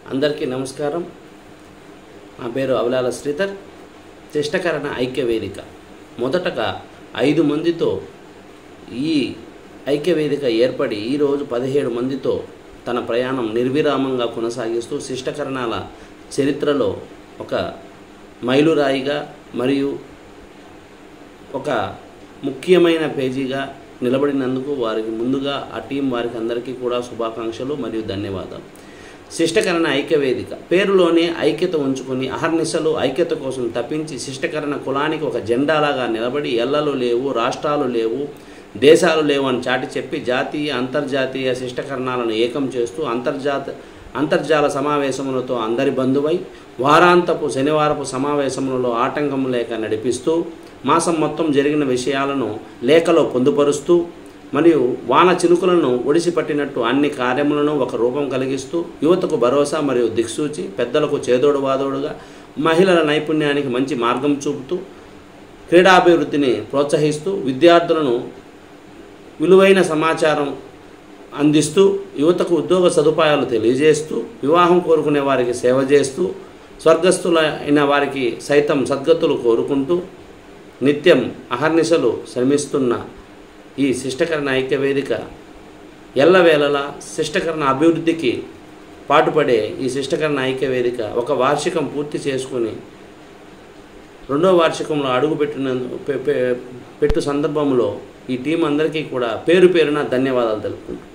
అందరికీ నమస్కారం నా పేరు అవలాల శ్రీధర్ తిష్టకరణ ఐక్య వేదిక మొదటగా ఐదు మందితో ఈ ఐక్య వేదిక ఏర్పడి ఈరోజు పదిహేడు మందితో తన ప్రయాణం నిర్విరామంగా కొనసాగిస్తూ శిష్టకరణాల చరిత్రలో ఒక మైలురాయిగా మరియు ఒక ముఖ్యమైన పేజీగా నిలబడినందుకు వారికి ముందుగా ఆ టీం వారికి అందరికీ కూడా శుభాకాంక్షలు మరియు ధన్యవాదాలు శిష్టకరణ ఐక్య వేదిక పేరులోనే ఐక్యత ఉంచుకొని అహర్నిశలు ఐక్యత కోసం తప్పించి శిష్టకరణ కులానికి ఒక జెండాలాగా నిలబడి ఎల్లలు లేవు రాష్ట్రాలు లేవు దేశాలు లేవు అని చాటి చెప్పి జాతీయ అంతర్జాతీయ శిష్టకరణాలను ఏకం చేస్తూ అంతర్జాత అంతర్జాల సమావేశములతో అందరి బంధువై వారాంతపు శనివారపు సమావేశములలో ఆటంకం లేక నడిపిస్తూ మాసం మొత్తం జరిగిన విషయాలను లేఖలో పొందుపరుస్తూ మరియు వాన చినుకులను ఒడిసిపట్టినట్టు అన్ని కార్యములను ఒక రూపం కలిగిస్తూ యువతకు భరోసా మరియు దిక్సూచి పెద్దలకు చేదోడు వాదోడుగా మహిళల నైపుణ్యానికి మంచి మార్గం చూపుతూ క్రీడాభివృద్ధిని ప్రోత్సహిస్తూ విద్యార్థులను విలువైన సమాచారం అందిస్తూ యువతకు ఉద్యోగ సదుపాయాలు తెలియజేస్తూ వివాహం కోరుకునే వారికి సేవ చేస్తూ స్వర్గస్థులైన వారికి సైతం సద్గతులు కోరుకుంటూ నిత్యం అహర్నిశలు శ్రమిస్తున్న ఈ శిష్టకరణ ఐక్య వేదిక ఎల్లవేళలా శిష్టకరణ అభివృద్ధికి పాటుపడే ఈ శిష్టకరణ ఐక్య వేదిక ఒక వార్షికం పూర్తి చేసుకుని రెండో వార్షికంలో అడుగుపెట్టిన పె- పె- పెట్టు సందర్భంలో ఈ టీం అందరికీ కూడా పేరు పేరున ధన్యవాదాలు తెలుపుకుంటున్నాను